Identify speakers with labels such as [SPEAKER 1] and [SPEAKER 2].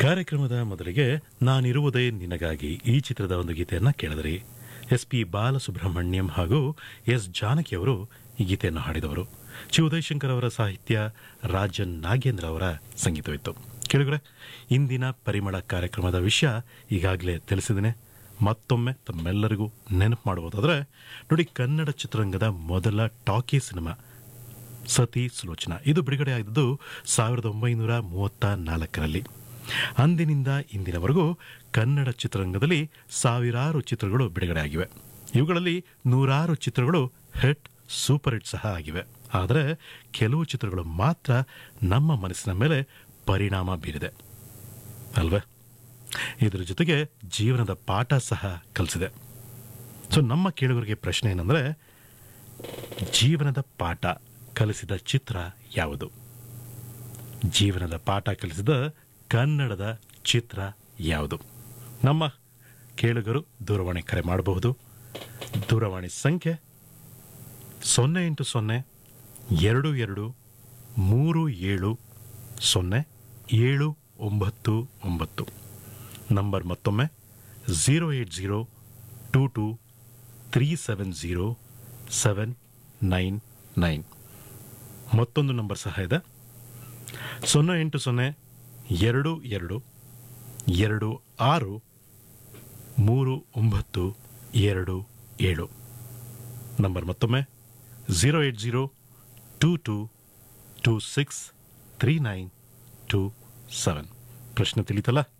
[SPEAKER 1] ಕಾರ್ಯಕ್ರಮದ ಮೊದಲಿಗೆ ನಾನಿರುವುದೇ ನಿನಗಾಗಿ ಈ ಚಿತ್ರದ ಒಂದು ಗೀತೆಯನ್ನ ಕೇಳಿದ್ರಿ ಎಸ್ ಪಿ ಬಾಲಸುಬ್ರಹ್ಮಣ್ಯಂ ಹಾಗೂ ಎಸ್ ಜಾನಕಿ ಅವರು ಈ ಗೀತೆಯನ್ನು ಹಾಡಿದವರು ಚಿ ಉದಯಶಂಕರ್ ಅವರ ಸಾಹಿತ್ಯ ರಾಜನ್ ನಾಗೇಂದ್ರ ಅವರ ಸಂಗೀತವಿತ್ತು ಕೇಳಿದ್ರೆ ಇಂದಿನ ಪರಿಮಳ ಕಾರ್ಯಕ್ರಮದ ವಿಷಯ ಈಗಾಗಲೇ ತಿಳಿಸಿದ್ದೇನೆ ಮತ್ತೊಮ್ಮೆ ತಮ್ಮೆಲ್ಲರಿಗೂ ನೆನಪು ಮಾಡುವುದಾದ್ರೆ ನೋಡಿ ಕನ್ನಡ ಚಿತ್ರರಂಗದ ಮೊದಲ ಟಾಕಿ ಸಿನಿಮಾ ಸತಿ ಸುಲೋಚನಾ ಇದು ಬಿಡುಗಡೆ ಆಗಿದ್ದು ಸಾವಿರದ ಒಂಬೈನೂರ ಮೂವತ್ತ ನಾಲ್ಕರಲ್ಲಿ ಅಂದಿನಿಂದ ಇಂದಿನವರೆಗೂ ಕನ್ನಡ ಚಿತ್ರರಂಗದಲ್ಲಿ ಸಾವಿರಾರು ಚಿತ್ರಗಳು ಬಿಡುಗಡೆ ಆಗಿವೆ ಇವುಗಳಲ್ಲಿ ನೂರಾರು ಚಿತ್ರಗಳು ಹಿಟ್ ಸೂಪರ್ ಹಿಟ್ ಸಹ ಆಗಿವೆ ಆದರೆ ಕೆಲವು ಚಿತ್ರಗಳು ಮಾತ್ರ ನಮ್ಮ ಮನಸ್ಸಿನ ಮೇಲೆ ಪರಿಣಾಮ ಬೀರಿದೆ ಅಲ್ವೇ ಇದರ ಜೊತೆಗೆ ಜೀವನದ ಪಾಠ ಸಹ ಕಲಿಸಿದೆ ಸೊ ನಮ್ಮ ಕೇಳುಗರಿಗೆ ಪ್ರಶ್ನೆ ಏನಂದ್ರೆ ಜೀವನದ ಪಾಠ ಕಲಿಸಿದ ಚಿತ್ರ ಯಾವುದು ಜೀವನದ ಪಾಠ ಕಲಿಸಿದ ಕನ್ನಡದ ಚಿತ್ರ ಯಾವುದು ನಮ್ಮ ಕೇಳುಗರು ದೂರವಾಣಿ ಕರೆ ಮಾಡಬಹುದು ದೂರವಾಣಿ ಸಂಖ್ಯೆ ಸೊನ್ನೆ ಎಂಟು ಸೊನ್ನೆ ಎರಡು ಎರಡು ಮೂರು ಏಳು ಸೊನ್ನೆ ಏಳು ಒಂಬತ್ತು ಒಂಬತ್ತು ನಂಬರ್ ಮತ್ತೊಮ್ಮೆ zero eight zero two two three seven zero seven nine nine ಮತ್ತೊಂದು ನಂಬರ್ ಸಹ ಇದೆ ಸೊನ್ನೆ ಎಂಟು ಸೊನ್ನೆ ಎರಡು ಎರಡು ಎರಡು ಆರು ಮೂರು ಒಂಬತ್ತು ಎರಡು ಏಳು ನಂಬರ್ ಮತ್ತೊಮ್ಮೆ zero eight zero two two two six three nine two seven ಪ್ರಶ್ನೆ ತಿಳಿತಲ್ಲ